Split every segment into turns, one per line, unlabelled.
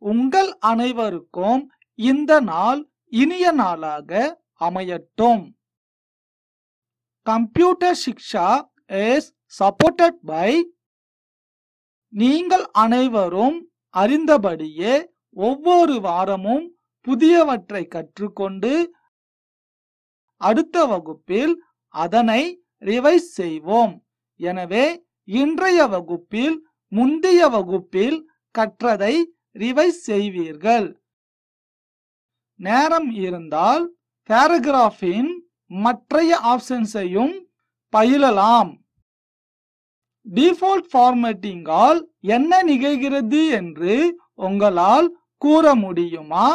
உங்கள் அனைவருக்கும் இந்த நாள் இனிய நாளாக அமையட்டும் computer Shiksha is supported by நீங்கள் அனைவரும் அறிந்தபடியே ஒவ்வொரு வாரமும் புதியவற்றை கற்றுக்கொண்டு அடுத்த வகுப்பில் அதனை ரிவைஸ் செய்வோம் எனவே இன்றைய வகுப்பில் முந்தைய வகுப்பில் கற்றதை ரிவைஸ் செய்வீர்கள் நேரம் இருந்தால் பேராகிராஃபின் மற்றைய ஆப்ஷன்ஸையும் பயிலலாம் டிஃபால்ட் ஃபார்மேட்டிங்கால் என்ன நிகழ்கிறது என்று உங்களால் கூற முடியுமா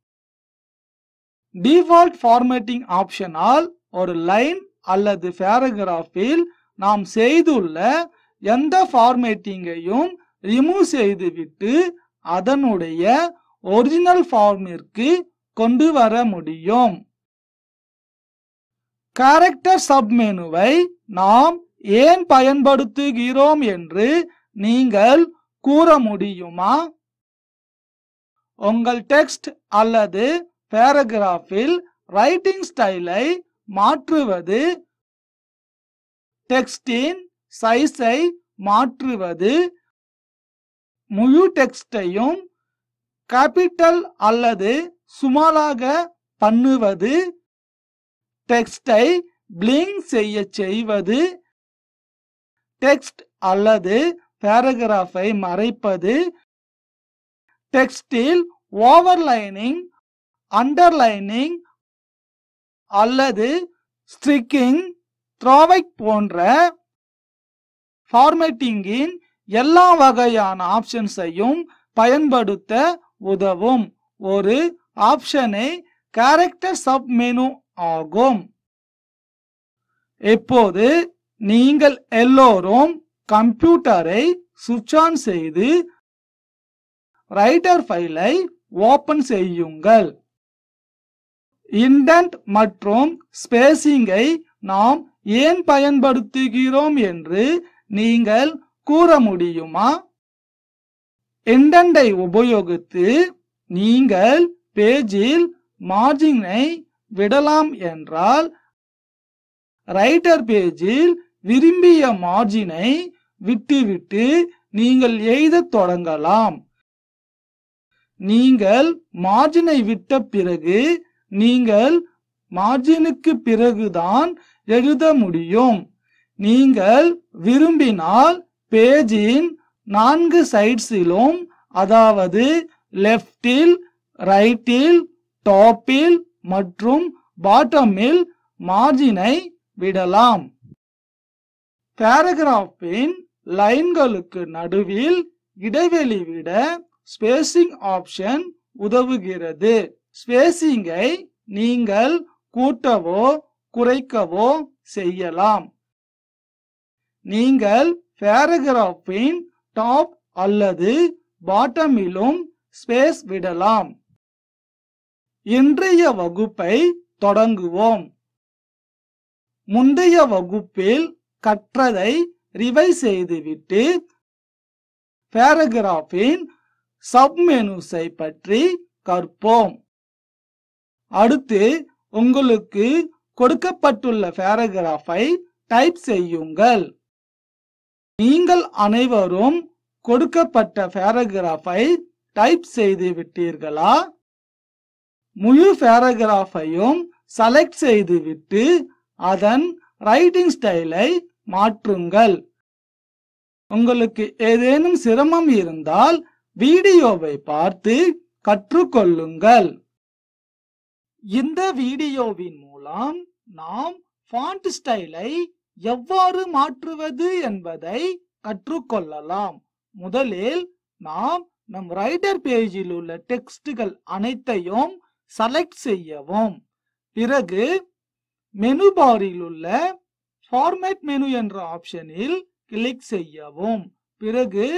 டிஃபால்ட் ஃபார்மேட்டிங் ஆப்ஷனால் ஒரு லைன் அல்லது பேராகிராஃபில் நாம் செய்துள்ள எந்த ஃபார்மேட்டிங்கையும் ரிமூவ் செய்துவிட்டு அதனுடைய ஒரிஜினல் ஃபார்மிற்கு கொண்டு வர முடியும் கேரக்டர் சப்மெனுவை நாம் ஏன் பயன்படுத்துகிறோம் என்று நீங்கள் கூற முடியுமா உங்கள் டெக்ஸ்ட் அல்லது பேராகிராஃபில் ரைட்டிங் ஸ்டைலை மாற்றுவது டெக்ஸ்டின் சைஸை மாற்றுவது முழு டெக்ஸ்டையும் கேபிட்டல் அல்லது சுமாலாக பண்ணுவது டெக்ஸ்டை பிளிங் செய்ய செய்வது டெக்ஸ்ட் அல்லது பேராகிராஃபை மறைப்பது டெக்ஸ்டில் ஓவர்லைனிங் அண்டர்லைனிங் அல்லது ஸ்ட்ரிக்கிங் த்ரோவைக் போன்ற ஃபார்மேட்டிங்கின் எல்லா வகையான ஆப்ஷன்ஸையும் பயன்படுத்த உதவும் ஒரு ஆப்ஷனை கேரக்டர் சப் மெனு ஆகும் இப்போது நீங்கள் எல்லோரும் கம்ப்யூட்டரை சுவிட்ச் ஆன் செய்து ரைட்டர் ஃபைலை ஓபன் செய்யுங்கள் இண்டென்ட் மற்றும் ஸ்பேசிங்கை நாம் ஏன் பயன்படுத்துகிறோம் என்று நீங்கள் கூற முடியுமா இண்டென்டை உபயோகித்து நீங்கள் பேஜில் மார்ஜினை விடலாம் என்றால் ரைட்டர் பேஜில் விரும்பிய மார்ஜினை விட்டுவிட்டு நீங்கள் எழுதத் தொடங்கலாம் நீங்கள் மார்ஜினை விட்ட பிறகு நீங்கள் மார்ஜினுக்கு பிறகுதான் எழுத முடியும் நீங்கள் விரும்பினால் பேஜின் நான்கு சைட்ஸிலும் அதாவது லெஃப்டில் ரைட்டில் டாப்பில் மற்றும் பாட்டமில் மார்ஜினை விடலாம் பேராகிராஃபின் லைன்களுக்கு நடுவில் இடைவெளி விட ஸ்பேசிங் ஆப்ஷன் உதவுகிறது ஸ்பேசிங்கை நீங்கள் கூட்டவோ குறைக்கவோ செய்யலாம் நீங்கள் பேராகிராஃபின் டாப் அல்லது பாட்டமிலும் ஸ்பேஸ் விடலாம் இன்றைய வகுப்பை தொடங்குவோம் முந்தைய வகுப்பில் கற்றதை ரிவைஸ் செய்துவிட்டு பேராகிராஃபின் சப்மெனுஸை பற்றி கற்போம் அடுத்து உங்களுக்கு கொடுக்கப்பட்டுள்ள பேராகிராஃபை டைப் செய்யுங்கள் நீங்கள் அனைவரும் கொடுக்கப்பட்ட பேராகிராஃபை டைப் செய்து விட்டீர்களா முழு பேராகிராஃபையும் செலக்ட் செய்துவிட்டு அதன் ரைட்டிங் ஸ்டைலை மாற்றுங்கள் உங்களுக்கு ஏதேனும் சிரமம் இருந்தால் வீடியோவை பார்த்து கற்றுக்கொள்ளுங்கள் இந்த வீடியோவின் மூலம் நாம் ஃபாண்ட் ஸ்டைலை எவ்வாறு மாற்றுவது என்பதை கற்றுக்கொள்ளலாம் முதலில் நாம் நம் ரைட்டர் பேஜில் உள்ள டெக்ஸ்டுகள் அனைத்தையும் செலக்ட் செய்யவும் பிறகு மெனு பாரில் உள்ள ஃபார்மேட் மெனு என்ற ஆப்ஷனில் கிளிக் செய்யவும் பிறகு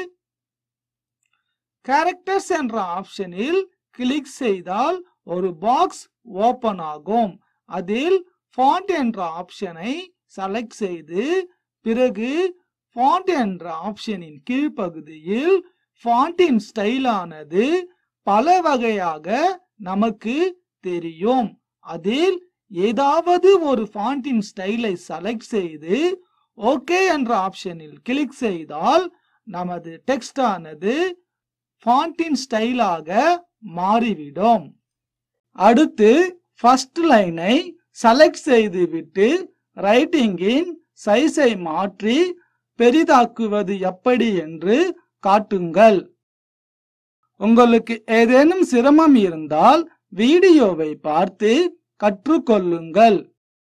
கேரக்டர்ஸ் என்ற ஆப்ஷனில் கிளிக் செய்தால் ஒரு பாக்ஸ் ஓபன் ஆகும் அதில் ஃபாண்ட் என்ற ஆப்ஷனை செலக்ட் செய்து பிறகு ஃபாண்ட் என்ற ஆப்ஷனின் கீழ்ப்பகுதியில் ஃபாண்டின் ஸ்டைலானது பல வகையாக நமக்கு தெரியும் அதில் ஏதாவது ஒரு ஃபாண்டின் ஸ்டைலை செலக்ட் செய்து ஓகே என்ற ஆப்ஷனில் கிளிக் செய்தால் நமது டெக்ஸ்ட் ஆனது ஃபாண்டின் ஸ்டைலாக மாறிவிடும் அடுத்து ஃபர்ஸ்ட் லைனை செலக்ட் செய்துவிட்டு ரைட்டிங்கின் சைஸை மாற்றி பெரிதாக்குவது எப்படி என்று காட்டுங்கள் உங்களுக்கு ஏதேனும் சிரமம் இருந்தால் வீடியோவை பார்த்து கற்றுக்கொள்ளுங்கள்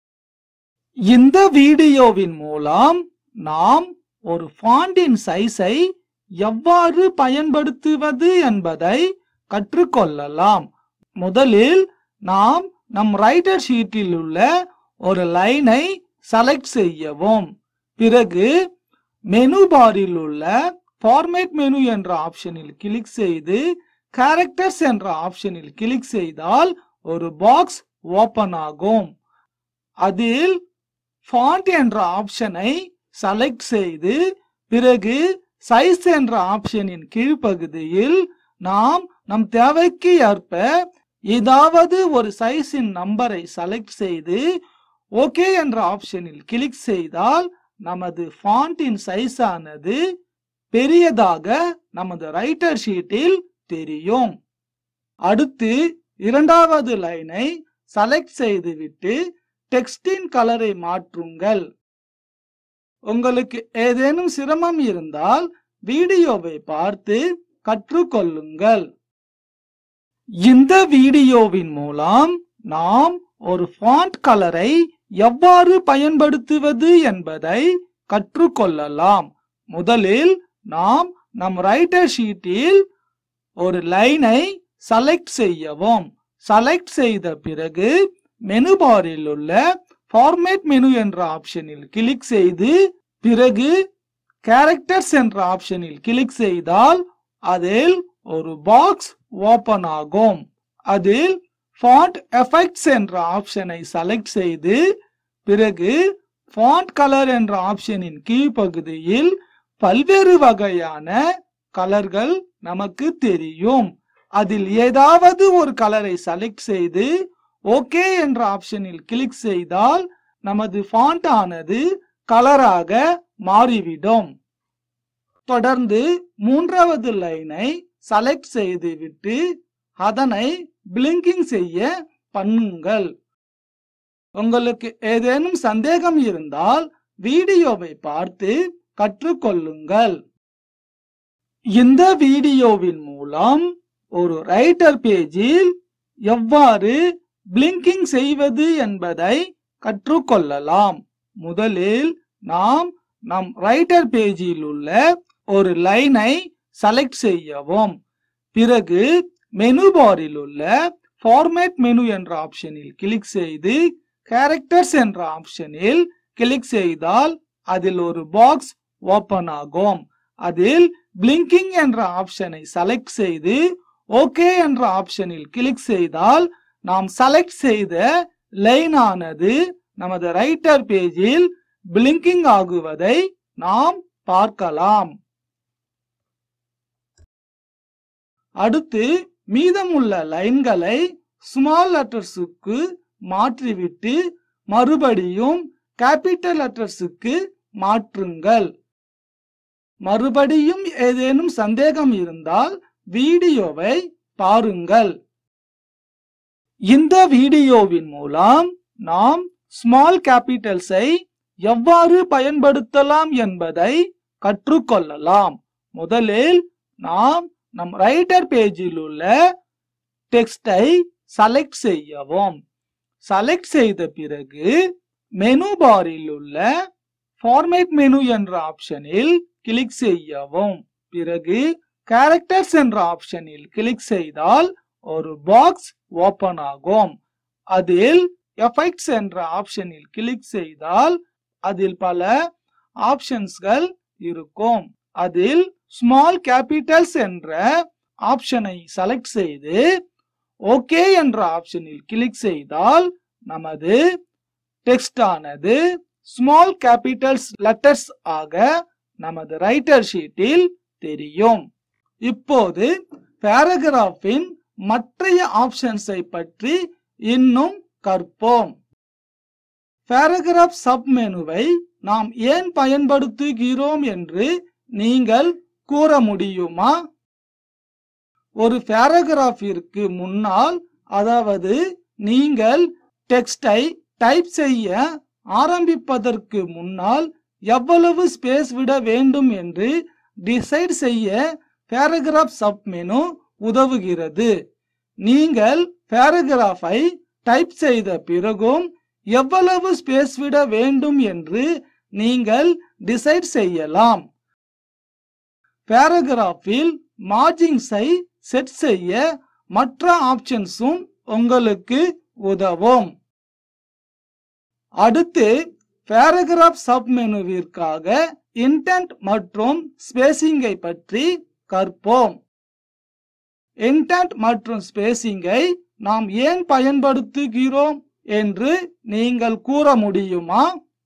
இந்த வீடியோவின் மூலம் நாம் ஒரு ஃபாண்டின் சைஸை எவ்வாறு பயன்படுத்துவது என்பதை கற்றுக்கொள்ளலாம் முதலில் நாம் நம் ரைட்டர் ஷீட்டில் உள்ள ஒரு லைனை செலக்ட் செய்யவும் பிறகு மெனு பாரில் உள்ள ஃபார்மேட் மெனு என்ற ஆப்ஷனில் கிளிக் செய்து கேரக்டர்ஸ் என்ற ஆப்ஷனில் கிளிக் செய்தால் ஒரு பாக்ஸ் ஓபன் ஆகும் அதில் ஃபாண்ட் என்ற ஆப்ஷனை செலக்ட் செய்து பிறகு சைஸ் என்ற ஆப்ஷனின் கீழ்ப்பகுதியில் நாம் நம் தேவைக்கு ஏற்ப ஏதாவது ஒரு சைஸின் நம்பரை செலக்ட் செய்து ஓகே என்ற ஆப்ஷனில் கிளிக் செய்தால் நமது ஃபாண்டின் சைஸ் ஆனது பெரியதாக நமது ரைட்டர் ஷீட்டில் தெரியும் அடுத்து இரண்டாவது லைனை செலக்ட் செய்துவிட்டு டெக்ஸ்டின் கலரை மாற்றுங்கள் உங்களுக்கு ஏதேனும் சிரமம் இருந்தால் வீடியோவை பார்த்து கற்றுக்கொள்ளுங்கள் இந்த வீடியோவின் மூலம் நாம் ஒரு ஃபாண்ட் கலரை எவ்வாறு பயன்படுத்துவது என்பதை கற்றுக்கொள்ளலாம் முதலில் நாம் நம் ரைட்டர் ஷீட்டில் ஒரு லைனை செலக்ட் செய்யவும் செலக்ட் செய்த பிறகு மெனு பாரில் உள்ள ஃபார்மேட் மெனு என்ற ஆப்ஷனில் கிளிக் செய்து பிறகு கேரக்டர்ஸ் என்ற ஆப்ஷனில் கிளிக் செய்தால் அதில் ஒரு பாக்ஸ் ஓபன் ஆகும் அதில் ஃபாண்ட் எஃபெக்ட்ஸ் என்ற ஆப்ஷனை செலக்ட் செய்து பிறகு ஃபாண்ட் கலர் என்ற ஆப்ஷனின் கீழ்ப்பகுதியில் பல்வேறு வகையான கலர்கள் நமக்கு தெரியும் அதில் ஏதாவது ஒரு கலரை செலக்ட் செய்து ஓகே என்ற ஆப்ஷனில் கிளிக் செய்தால் நமது ஃபாண்ட் ஆனது கலராக மாறிவிடும் தொடர்ந்து மூன்றாவது லைனை செலக்ட் செய்துவிட்டு அதனை பிளிங்கிங் செய்ய பண்ணுங்கள் உங்களுக்கு ஏதேனும் சந்தேகம் இருந்தால் வீடியோவை பார்த்து கற்றுக்கொள்ளுங்கள் இந்த வீடியோவின் மூலம் ஒரு ரைட்டர் பேஜில் எவ்வாறு பிளிங்கிங் செய்வது என்பதை கற்றுக்கொள்ளலாம் முதலில் நாம் நம் ரைட்டர் பேஜில் உள்ள ஒரு லைனை செலக்ட் செய்யவும் பிறகு மெனு பாரில் உள்ள ஃபார்மேட் மெனு என்ற ஆப்ஷனில் கிளிக் செய்து கேரக்டர்ஸ் என்ற ஆப்ஷனில் கிளிக் செய்தால் அதில் ஒரு பாக்ஸ் ஓபன் ஆகும் அதில் பிளிங்கிங் என்ற ஆப்ஷனை செலக்ட் செய்து ஓகே என்ற ஆப்ஷனில் கிளிக் செய்தால் நாம் செலக்ட் செய்த லைன் ஆனது நமது ரைட்டர் பேஜில் பிளிங்கிங் ஆகுவதை நாம் பார்க்கலாம் அடுத்து மீதமுள்ள லைன்களை ஸ்மால் லெட்டர்ஸுக்கு மாற்றிவிட்டு மறுபடியும் கேபிட்டல் லெட்டர்ஸுக்கு மாற்றுங்கள் மறுபடியும் ஏதேனும் சந்தேகம் இருந்தால் வீடியோவை பாருங்கள் இந்த வீடியோவின் மூலம் நாம் ஸ்மால் கேபிட்டல்ஸை எவ்வாறு பயன்படுத்தலாம் என்பதை கற்றுக்கொள்ளலாம் முதலில் நாம் நம் ரைட்டர் பேஜில் உள்ள டெக்ஸ்டை செலக்ட் செய்யவும் செலக்ட் செய்த பிறகு மெனு பாரில் உள்ள ஃபார்மேட் மெனு என்ற ஆப்ஷனில் கிளிக் செய்யவும் பிறகு கேரக்டர்ஸ் என்ற ஆப்ஷனில் கிளிக் செய்தால் ஒரு பாக்ஸ் ஓபன் ஆகும் அதில் எஃபெக்ட்ஸ் என்ற ஆப்ஷனில் கிளிக் செய்தால் அதில் பல ஆப்ஷன்ஸ்கள் இருக்கும் அதில் ஸ்மால் கேபிட்டல்ஸ் என்ற ஆப்ஷனை செலக்ட் செய்து ஓகே என்ற ஆப்ஷனில் கிளிக் செய்தால் நமது டெக்ஸ்ட் ஆனது ஸ்மால் கேபிட்டல்ஸ் லெட்டர்ஸ் ஆக நமது ரைட்டர் ஷீட்டில் தெரியும் இப்போது பேராகிராஃபின் மற்றைய ஆப்ஷன்ஸை பற்றி இன்னும் கற்போம் பேராகிராஃப் சப்மெனுவை நாம் ஏன் பயன்படுத்துகிறோம் என்று நீங்கள் கூற முடியுமா ஒரு பேராகிராஃபிற்கு முன்னால் அதாவது நீங்கள் டெக்ஸ்டை டைப் செய்ய ஆரம்பிப்பதற்கு முன்னால் எவ்வளவு ஸ்பேஸ் விட வேண்டும் என்று டிசைட் செய்ய பேராகிராஃப் சப்மெனு உதவுகிறது நீங்கள் பேராகிராஃபை டைப் செய்த பிறகும் எவ்வளவு ஸ்பேஸ் விட வேண்டும் என்று நீங்கள் டிசைட் செய்யலாம் பேராகிராஃபில் மார்ஜிங்ஸை செட் செய்ய மற்ற ஆப்ஷன்ஸும் உங்களுக்கு உதவும் அடுத்து பேராகிராஃப் சப்மெனுவிற்காக இன்டென்ட் மற்றும் ஸ்பேசிங்கை பற்றி கற்போம் இன்டென்ட் மற்றும் ஸ்பேசிங்கை நாம் ஏன் பயன்படுத்துகிறோம் என்று நீங்கள் கூற முடியுமா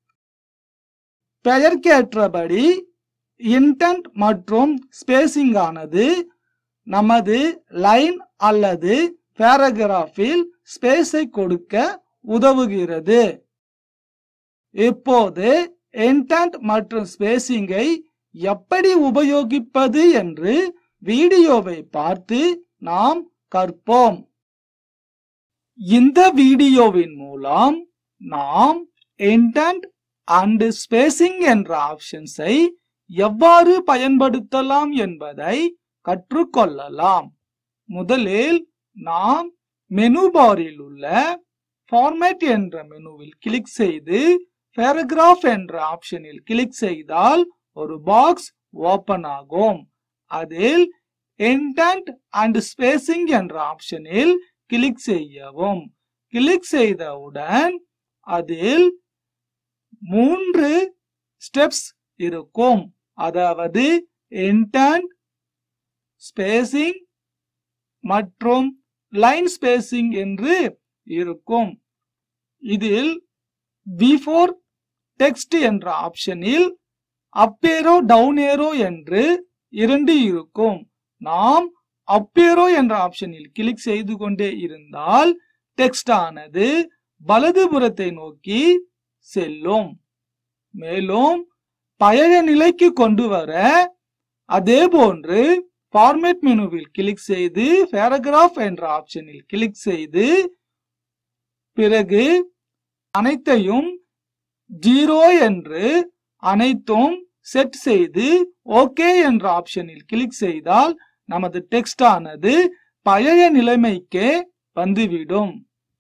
பெயர்க்கேற்றபடி இன்டென்ட் மற்றும் ஸ்பேசிங் ஆனது நமது லைன் அல்லது பேராகிராஃபில் ஸ்பேஸை கொடுக்க உதவுகிறது இப்போது இன்டென்ட் மற்றும் ஸ்பேசிங்கை எப்படி உபயோகிப்பது என்று வீடியோவை பார்த்து நாம் கற்போம் இந்த வீடியோவின் மூலம் நாம் இன்டென்ட் அண்ட் ஸ்பேசிங் என்ற ஆப்ஷன்ஸை எவ்வாறு பயன்படுத்தலாம் என்பதை கற்றுக்கொள்ளலாம் முதலில் நாம் மெனு பாரில் உள்ள ஃபார்மேட் என்ற மெனுவில் கிளிக் செய்து பேராகிராஃப் என்ற ஆப்ஷனில் கிளிக் செய்தால் ஒரு பாக்ஸ் ஓபன் ஆகும் அதில் இன்டென்ட் அண்ட் ஸ்பேசிங் என்ற ஆப்ஷனில் கிளிக் செய்யவும் கிளிக் செய்தவுடன் அதில் மூன்று ஸ்டெப்ஸ் இருக்கும் அதாவது இன்டென்ட் ஸ்பேசிங் மற்றும் லைன் ஸ்பேசிங் என்று இருக்கும் இதில் பிஃபோர் டெக்ஸ்ட் என்ற ஆப்ஷனில் அப் ஏரோ டவுன் ஏரோ என்று இரண்டு இருக்கும் நாம் அப் ஏரோ என்ற ஆப்ஷனில் கிளிக் செய்து கொண்டே இருந்தால் டெக்ஸ்ட் ஆனது வலதுபுறத்தை நோக்கி செல்லும் மேலும் பழைய நிலைக்கு கொண்டு வர அதே போன்று ஃபார்மேட் மெனுவில் கிளிக் செய்து பேராகிராஃப் என்ற ஆப்ஷனில் கிளிக் செய்து பிறகு அனைத்தையும் ஜீரோ என்று அனைத்தும் செட் செய்து ஓகே என்ற ஆப்ஷனில் கிளிக் செய்தால் நமது டெக்ஸ்ட் ஆனது பழைய நிலைமைக்கே வந்துவிடும்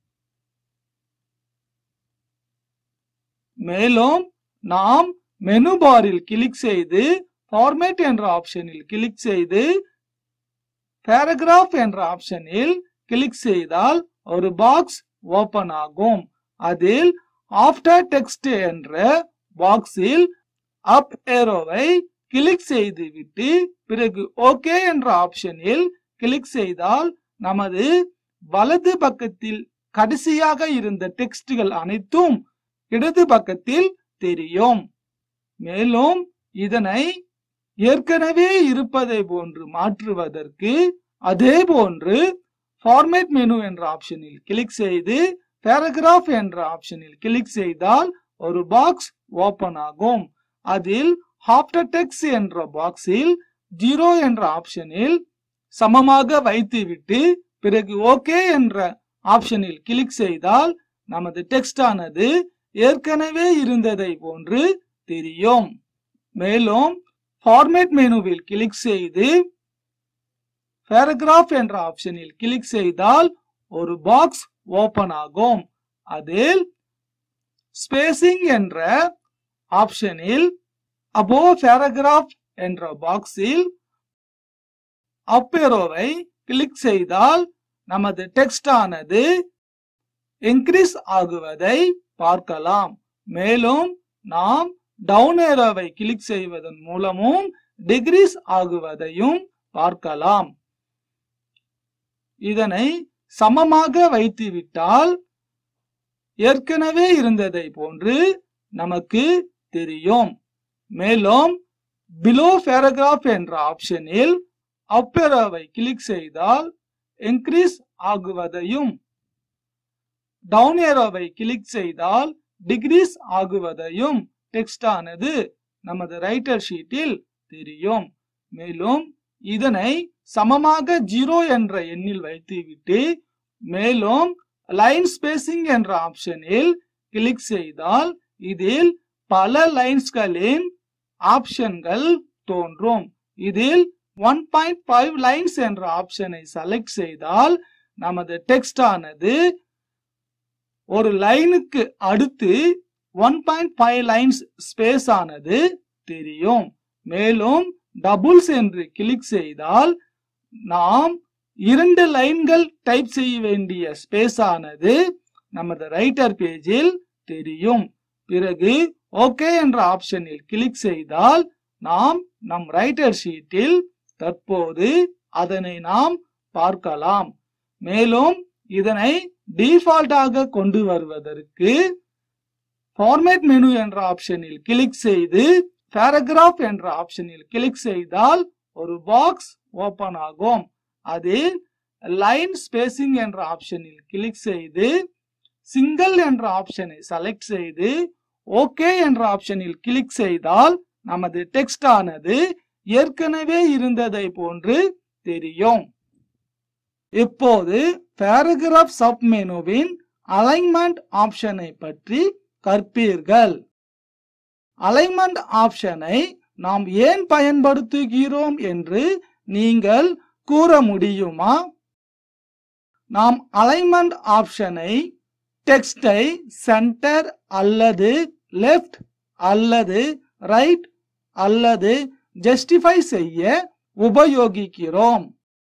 மேலும் நாம் மெனு பாரில் கிளிக் செய்து ஃபார்மேட் என்ற ஆப்ஷனில் கிளிக் செய்து பேராகிராஃப் என்ற ஆப்ஷனில் கிளிக் செய்தால் ஒரு பாக்ஸ் ஓபன் ஆகும் அதில் ஆஃப்டர் டெக்ஸ்ட் என்ற பாக்ஸில் அப் ஏரோவை கிளிக் செய்துவிட்டு பிறகு ஓகே என்ற ஆப்ஷனில் கிளிக் செய்தால் நமது வலது பக்கத்தில் கடைசியாக இருந்த டெக்ஸ்டுகள் அனைத்தும் இடது பக்கத்தில் தெரியும் மேலும் இதனை ஏற்கனவே இருப்பதை போன்று மாற்றுவதற்கு அதே போன்று ஃபார்மேட் மெனு என்ற ஆப்ஷனில் கிளிக் செய்து பேராகிராஃப் என்ற ஆப்ஷனில் கிளிக் செய்தால் ஒரு பாக்ஸ் ஓபன் ஆகும் அதில் ஆஃப்டர் டெக்ஸ்ட் என்ற பாக்ஸில் ஜீரோ என்ற ஆப்ஷனில் சமமாக வைத்துவிட்டு பிறகு ஓகே என்ற ஆப்ஷனில் கிளிக் செய்தால் நமது டெக்ஸ்ட் ஆனது ஏற்கனவே இருந்ததை போன்று தெரியும் மேலும் ஃபார்மேட் மெனுவில் கிளிக் செய்து பேராகிராஃப் என்ற ஆப்ஷனில் கிளிக் செய்தால் ஒரு பாக்ஸ் ஓபன் ஆகும் அதில் ஸ்பேசிங் என்ற ஆப்ஷனில் அபோ பேராகிராஃப் என்ற பாக்ஸில் அப்பேரோவை கிளிக் செய்தால் நமது டெக்ஸ்ட் ஆனது இன்க்ரீஸ் ஆகுவதை பார்க்கலாம் மேலும் நாம் டவுன் ஏரோவை கிளிக் செய்வதன் மூலமும் டிகிரீஸ் ஆகுவதையும் பார்க்கலாம் இதனை சமமாக வைத்துவிட்டால் ஏற்கனவே இருந்ததை போன்று நமக்கு தெரியும் மேலும் பிலோ பேராகிராஃப் என்ற ஆப்ஷனில் அப் ஏரோவை கிளிக் செய்தால் இன்க்ரீஸ் ஆகுவதையும் டவுன் ஏரோவை கிளிக் செய்தால் டிகிரீஸ் ஆகுவதையும் டெக்ஸ்ட் ஆனது நமது ரைட்டர் ஷீட்டில் தெரியும் மேலும் இதனை சமமாக ஜீரோ என்ற எண்ணில் வைத்துவிட்டு மேலும் லைன் ஸ்பேசிங் என்ற ஆப்ஷனில் கிளிக் செய்தால் இதில் பல லைன்ஸ்களின் ஆப்ஷன்கள் தோன்றும் இதில் ஒன் பாயிண்ட் ஃபைவ் லைன்ஸ் என்ற ஆப்ஷனை செலக்ட் செய்தால் நமது டெக்ஸ்ட் ஆனது ஒரு லைனுக்கு அடுத்து one point five lines space ஆனது தெரியும் மேலும் டபுள்ஸ் என்று கிளிக் செய்தால் நாம் இரண்டு லைன்கள் டைப் செய்ய வேண்டிய ஸ்பேஸ் ஆனது நமது ரைட்டர் பேஜில் தெரியும் பிறகு ஓகே என்ற ஆப்ஷனில் கிளிக் செய்தால் நாம் நம் ரைட்டர் ஷீட்டில் தற்போது அதனை நாம் பார்க்கலாம் மேலும் இதனை டிஃபால்ட்டாக கொண்டு வருவதற்கு ஃபார்மேட் மெனு என்ற ஆப்ஷனில் கிளிக் செய்து பேராகிராஃப் என்ற ஆப்ஷனில் கிளிக் செய்தால் ஒரு பாக்ஸ் ஓபன் ஆகும் அதில் லைன் ஸ்பேசிங் என்ற ஆப்ஷனில் கிளிக் செய்து சிங்கிள் என்ற ஆப்ஷனை செலக்ட் செய்து ஓகே என்ற ஆப்ஷனில் கிளிக் செய்தால் நமது டெக்ஸ்ட் ஆனது ஏற்கனவே இருந்ததை போன்று தெரியும் இப்போது பேராகிராஃப் சப் மெனுவின் அலைன்மெண்ட் ஆப்ஷனை பற்றி கற்பீர்கள் அலைன்மெண்ட் ஆப்ஷனை நாம் ஏன் பயன்படுத்துகிறோம் என்று நீங்கள் கூற முடியுமா நாம் அலைன்மெண்ட் ஆப்ஷனை டெக்ஸ்டை சென்டர் அல்லது லெஃப்ட் அல்லது ரைட் அல்லது ஜஸ்டிஃபை செய்ய உபயோகிக்கிறோம்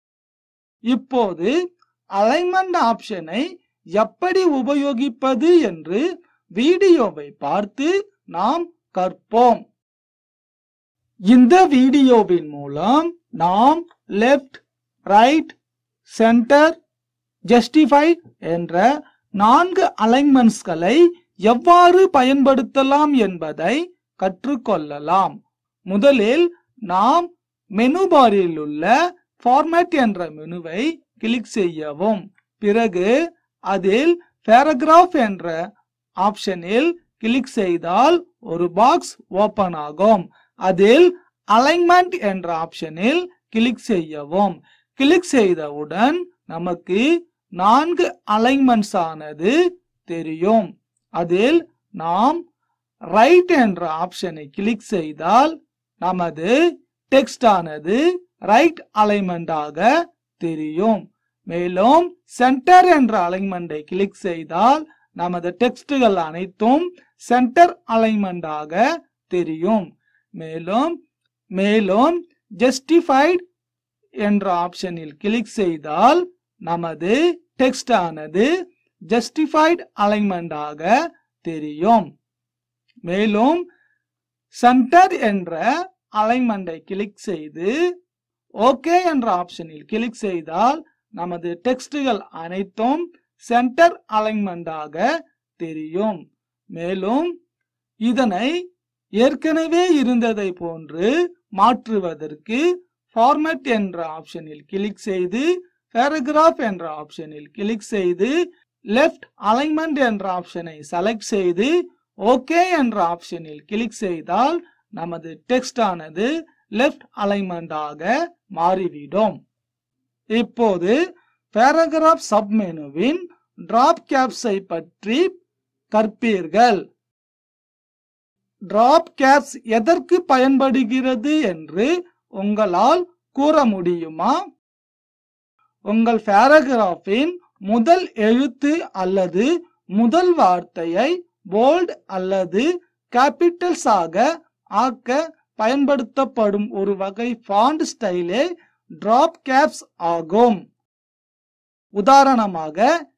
இப்போது அலைன்மெண்ட் ஆப்ஷனை எப்படி உபயோகிப்பது என்று வீடியோவை பார்த்து நாம் கற்போம் இந்த வீடியோவின் மூலம் நாம் லெஃப்ட் ரைட் சென்டர் ஜஸ்டிஃபை என்ற நான்கு அலைன்மெண்ட்ஸ்களை எவ்வாறு பயன்படுத்தலாம் என்பதை கற்றுக்கொள்ளலாம் முதலில் நாம் மெனு பாரில் உள்ள ஃபார்மேட் என்ற மெனுவை கிளிக் செய்யவும் பிறகு அதில் பேராகிராஃப் என்ற ஆப்ஷனில் கிளிக் செய்தால் ஒரு பாக்ஸ் ஓபன் ஆகும் அதில் அலைன்மெண்ட் என்ற ஆப்ஷனில் கிளிக் செய்யவும் கிளிக் செய்தவுடன் நமக்கு நான்கு அலைன்மெண்ட்ஸ் ஆனது தெரியும் அதில் நாம் ரைட் என்ற ஆப்ஷனை கிளிக் செய்தால் நமது டெக்ஸ்ட் ஆனது ரைட் அலைன்மெண்டாக தெரியும் மேலும் சென்டர் என்ற அலைன்மெண்டை கிளிக் செய்தால் நமது டெக்ஸ்டுகள் அனைத்தும் சென்டர் அலைன்மெண்டாக தெரியும் மேலும் மேலும் ஜஸ்டிஃபைட் என்ற ஆப்ஷனில் கிளிக் செய்தால் நமது டெக்ஸ்ட் ஆனது ஜஸ்டிஃபைட் அலைன்மெண்டாக தெரியும் மேலும் சென்டர் என்ற அலைன்மெண்டை கிளிக் செய்து ஓகே என்ற ஆப்ஷனில் கிளிக் செய்தால் நமது டெக்ஸ்டுகள் அனைத்தும் சென்டர் அலைன்மெண்டாக தெரியும் மேலும் இதனை ஏற்கனவே இருந்ததை போன்று மாற்றுவதற்கு ஃபார்மேட் என்ற ஆப்ஷனில் கிளிக் செய்து பேராகிராஃப் என்ற ஆப்ஷனில் கிளிக் செய்து லெஃப்ட் அலைன்மெண்ட் என்ற ஆப்ஷனை செலக்ட் செய்து ஓகே என்ற ஆப்ஷனில் கிளிக் செய்தால் நமது டெக்ஸ்ட் ஆனது லெஃப்ட் அலைன்மெண்டாக மாறிவிடும் இப்போது பேராகிராஃப் சப்மெனுவின் டிராப் கேப்ஸை பற்றி கற்பீர்கள் டிராப் கேப்ஸ் எதற்கு பயன்படுகிறது என்று உங்களால் கூற முடியுமா உங்கள் பேராகிராஃபின் முதல் எழுத்து அல்லது முதல் வார்த்தையை போல்ட் அல்லது கேபிட்டல்ஸ் ஆக ஆக்க பயன்படுத்தப்படும் ஒரு வகை ஃபாண்ட் ஸ்டைலே டிராப் கேப்ஸ் ஆகும் உதாரணமாக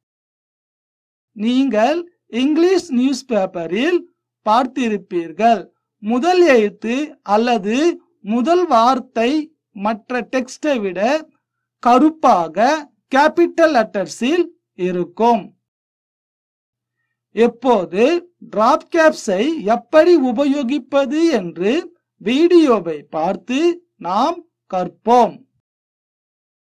நீங்கள் இங்கிலீஷ் நியூஸ் பேப்பரில் பார்த்திருப்பீர்கள் முதல் எழுத்து அல்லது முதல் வார்த்தை மற்ற டெக்ஸ்டை விட கருப்பாக கேபிட்டல் லெட்டர்ஸில் இருக்கும் எப்போது டிராப் கேப்ஸை எப்படி உபயோகிப்பது என்று வீடியோவை பார்த்து நாம் கற்போம்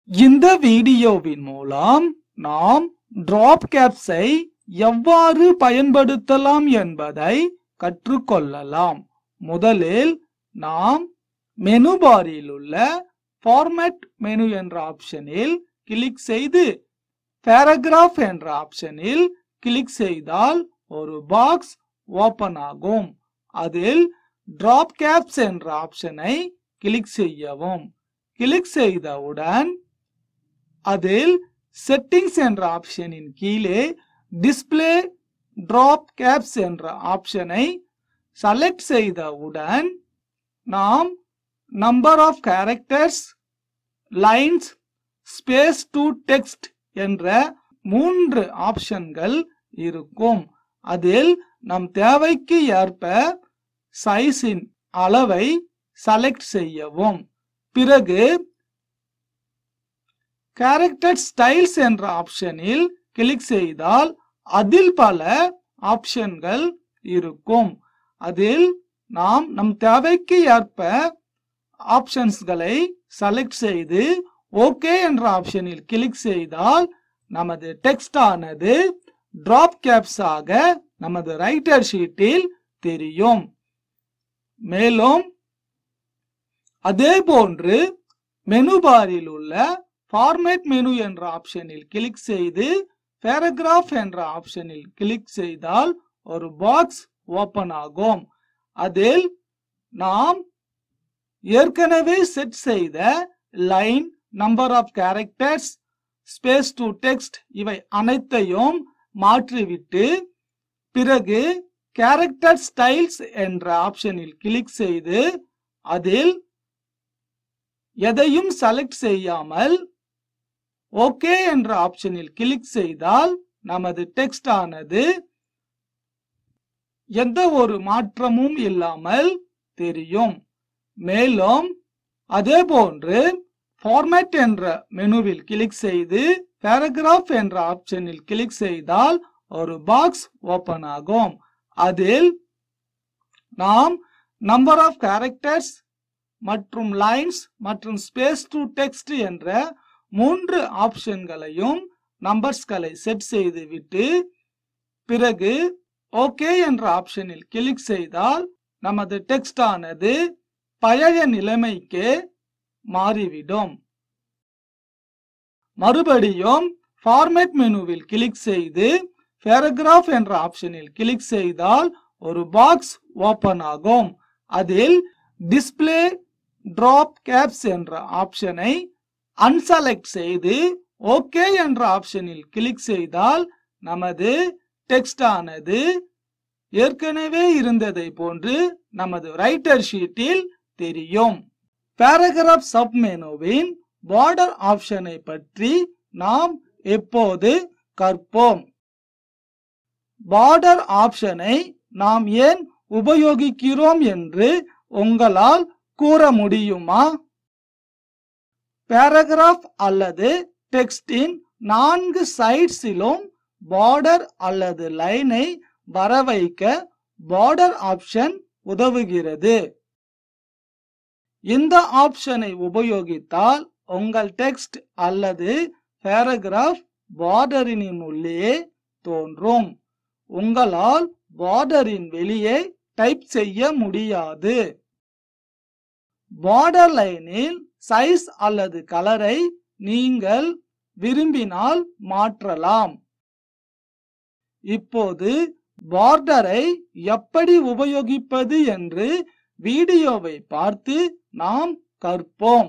இந்த வீடியோவின் மூலம் நாம் டிராப் கேப்ஸை எவ்வாறு பயன்படுத்தலாம் என்பதை கற்றுக்கொள்ளலாம் முதலில் நாம் மெனு பாரில் உள்ள ஃபார்மேட் மெனு என்ற ஆப்ஷனில் கிளிக் செய்து பேராகிராஃப் என்ற ஆப்ஷனில் கிளிக் செய்தால் ஒரு பாக்ஸ் ஓபன் ஆகும் அதில் டிராப் கேப்ஸ் என்ற ஆப்ஷனை கிளிக் செய்யவும் கிளிக் செய்தவுடன் அதில் செட்டிங்ஸ் என்ற ஆப்ஷனின் கீழே டிஸ்ப்ளே டிராப் கேப்ஸ் என்ற ஆப்ஷனை செலக்ட் செய்தவுடன் நாம் number of characters lines space to text என்ற மூன்று ஆப்ஷன்கள் இருக்கும் அதில் நம் தேவைக்கு ஏற்ப சைஸின் அளவை செலக்ட் செய்யவும் பிறகு கேரக்டர் ஸ்டைல்ஸ் என்ற ஆப்ஷனில் கிளிக் செய்தால் அதில் பல ஆப்ஷன்கள் இருக்கும் அதில் நாம் நம் தேவைக்கு ஏற்ப ஆப்ஷன்ஸ்களை செலக்ட் செய்து ஓகே என்ற ஆப்ஷனில் கிளிக் செய்தால் நமது டெக்ஸ்ட் ஆனது டிராப் கேப்ஸ் ஆக நமது ரைட்டர் ஷீட்டில் தெரியும் மேலும் அதே போன்று மெனு பாரில் உள்ள ஃபார்மேட் மெனு என்ற ஆப்ஷனில் கிளிக் செய்து பேராகிராஃப் என்ற ஆப்ஷனில் கிளிக் செய்தால் ஒரு பாக்ஸ் ஓபன் ஆகும் அதில் நாம் ஏற்கனவே செட் செய்த line number of characters space to text இவை அனைத்தையும் மாற்றிவிட்டு பிறகு கேரக்டர் ஸ்டைல்ஸ் என்ற ஆப்ஷனில் கிளிக் செய்து அதில் எதையும் செலக்ட் செய்யாமல் ஓகே என்ற ஆப்ஷனில் கிளிக் செய்தால் நமது டெக்ஸ்ட் ஆனது எந்த ஒரு மாற்றமும் இல்லாமல் தெரியும் மேலும் அதே போன்று ஃபார்மேட் என்ற மெனுவில் கிளிக் செய்து பேராகிராஃப் என்ற ஆப்ஷனில் கிளிக் செய்தால் ஒரு பாக்ஸ் ஓபன் ஆகும் அதில் நாம் நம்பர் ஆஃப் கேரக்டர்ஸ் மற்றும் லைன்ஸ் மற்றும் ஸ்பேஸ் டு டெக்ஸ்ட் என்ற மூன்று ஆப்ஷன்களையும் நம்பர்ஸ்களை செட் செய்து விட்டு பிறகு ஓகே என்ற ஆப்ஷனில் கிளிக் செய்தால் நமது டெக்ஸ்ட் ஆனது பழைய நிலைமைக்கு மாறிவிடும் மறுபடியும் ஃபார்மேட் மெனுவில் கிளிக் செய்து பேராகிராஃப் என்ற ஆப்ஷனில் கிளிக் செய்தால் ஒரு பாக்ஸ் ஓபன் ஆகும் அதில் டிஸ்ப்ளே டிராப் கேப்ஸ் என்ற ஆப்ஷனை அன்செலக்ட் செய்து ஓகே என்ற ஆப்ஷனில் கிளிக் செய்தால் நமது டெக்ஸ்ட் ஆனது ஏற்கனவே இருந்ததை போன்று நமது ரைட்டர் ஷீட்டில் தெரியும் பேராகிராஃப் சப் மெனுவின் பார்டர் ஆப்ஷனை பற்றி நாம் எப்போது கற்போம் பார்டர் ஆப்ஷனை நாம் ஏன் உபயோகிக்கிறோம் என்று உங்களால் கூற முடியுமா பேராகிராஃப் அல்லது டெக்ஸ்டின் நான்கு சைட்ஸிலும் பார்டர் அல்லது லைனை வரவைக்க பார்டர் ஆப்ஷன் உதவுகிறது இந்த ஆப்ஷனை உபயோகித்தால் உங்கள் டெக்ஸ்ட் அல்லது பேராகிராஃப் பார்டரின் உள்ளே தோன்றும் உங்களால் பார்டரின் வெளியே டைப் செய்ய முடியாது பார்டர் லைனில் சைஸ் அல்லது கலரை நீங்கள் விரும்பினால் மாற்றலாம் இப்போது பார்டரை எப்படி உபயோகிப்பது என்று வீடியோவை பார்த்து நாம் கற்போம்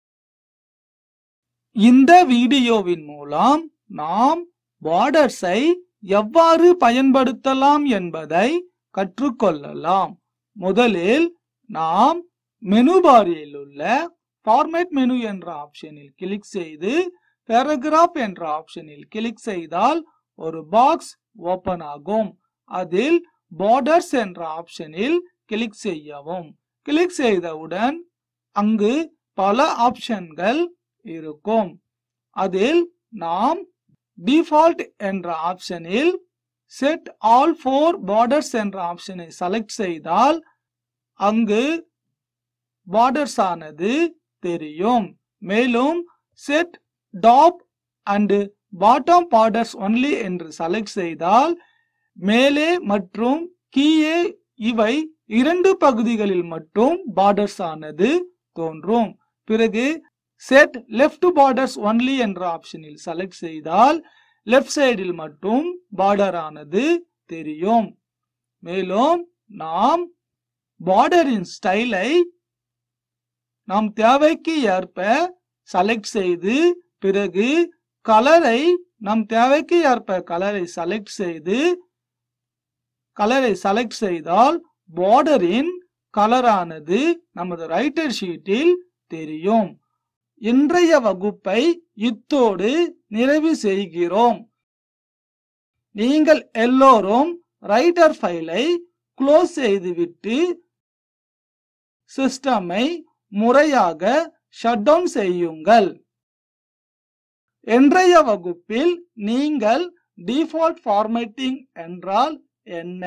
இந்த வீடியோவின் மூலம் நாம் பார்டர்ஸை எவ்வாறு பயன்படுத்தலாம் என்பதை கற்றுக்கொள்ளலாம் முதலில் நாம் மெனு பாரில் உள்ள ஃபார்மேட் மெனு என்ற ஆப்ஷனில் கிளிக் செய்து பேராகிராஃப் என்ற ஆப்ஷனில் கிளிக் செய்தால் ஒரு பாக்ஸ் ஓபன் ஆகும் அதில் பார்டர்ஸ் என்ற ஆப்ஷனில் கிளிக் செய்யவும் கிளிக் செய்தவுடன் அங்கு பல ஆப்ஷன்கள் இருக்கும் அதில் நாம் டிஃபால்ட் என்ற ஆப்ஷனில் செட் ஆல் ஃபோர் பார்டர்ஸ் என்ற ஆப்ஷனை செலக்ட் செய்தால் அங்கு பார்டர்ஸ் ஆனது தெரியும் மேலும் set top and bottom borders only என்று செலக்ட் செய்தால் மேலே மற்றும் கீழே இவை இரண்டு பகுதிகளில் மட்டும் பார்டர்ஸ் ஆனது தோன்றும் பிறகு செட் லெஃப்ட் பார்டர்ஸ் ஒன்லி என்ற ஆப்ஷனில் செலக்ட் செய்தால் லெஃப்ட் சைடில் மட்டும் பார்டர் ஆனது தெரியும் மேலும் நாம் பார்டரின் ஸ்டைலை நாம் தேவைக்கு ஏற்ப செலக்ட் செய்து பிறகு கலரை நம் தேவைக்கு ஏற்ப கலரை செலக்ட் செய்து கலரை செலக்ட் செய்தால் பார்டரின் கலரானது நமது ரைட்டர் ஷீட்டில் தெரியும் இன்றைய வகுப்பை இத்தோடு நிறைவு செய்கிறோம் நீங்கள் எல்லோரும் ரைட்டர் ஃபைலை க்ளோஸ் செய்துவிட்டு சிஸ்டமை முறையாக ஷட் டவுன் செய்யுங்கள் இன்றைய வகுப்பில் நீங்கள் டிஃபால்ட் ஃபார்மேட்டிங் என்றால் என்ன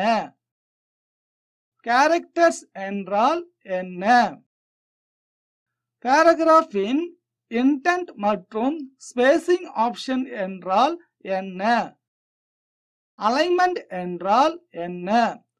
கேரக்டர்ஸ் என்றால் என்ன பேராகிராஃபின் இன்டென்ட் மற்றும் ஸ்பேசிங் ஆப்ஷன் என்றால் என்ன அலைன்மெண்ட் என்றால் என்ன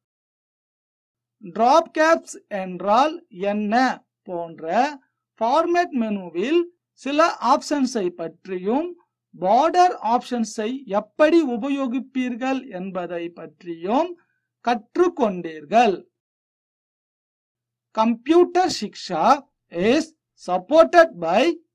டிராப் கேப்ஸ் என்றால் என்ன போன்ற ஃபார்மேட் மெனுவில் சில ஆப்ஷன்ஸை பற்றியும் பார்டர் ஆப்ஷன்ஸை எப்படி உபயோகிப்பீர்கள் என்பதை பற்றியும் கற்றுக்கொண்டீர்கள் computer Shiksha is supported by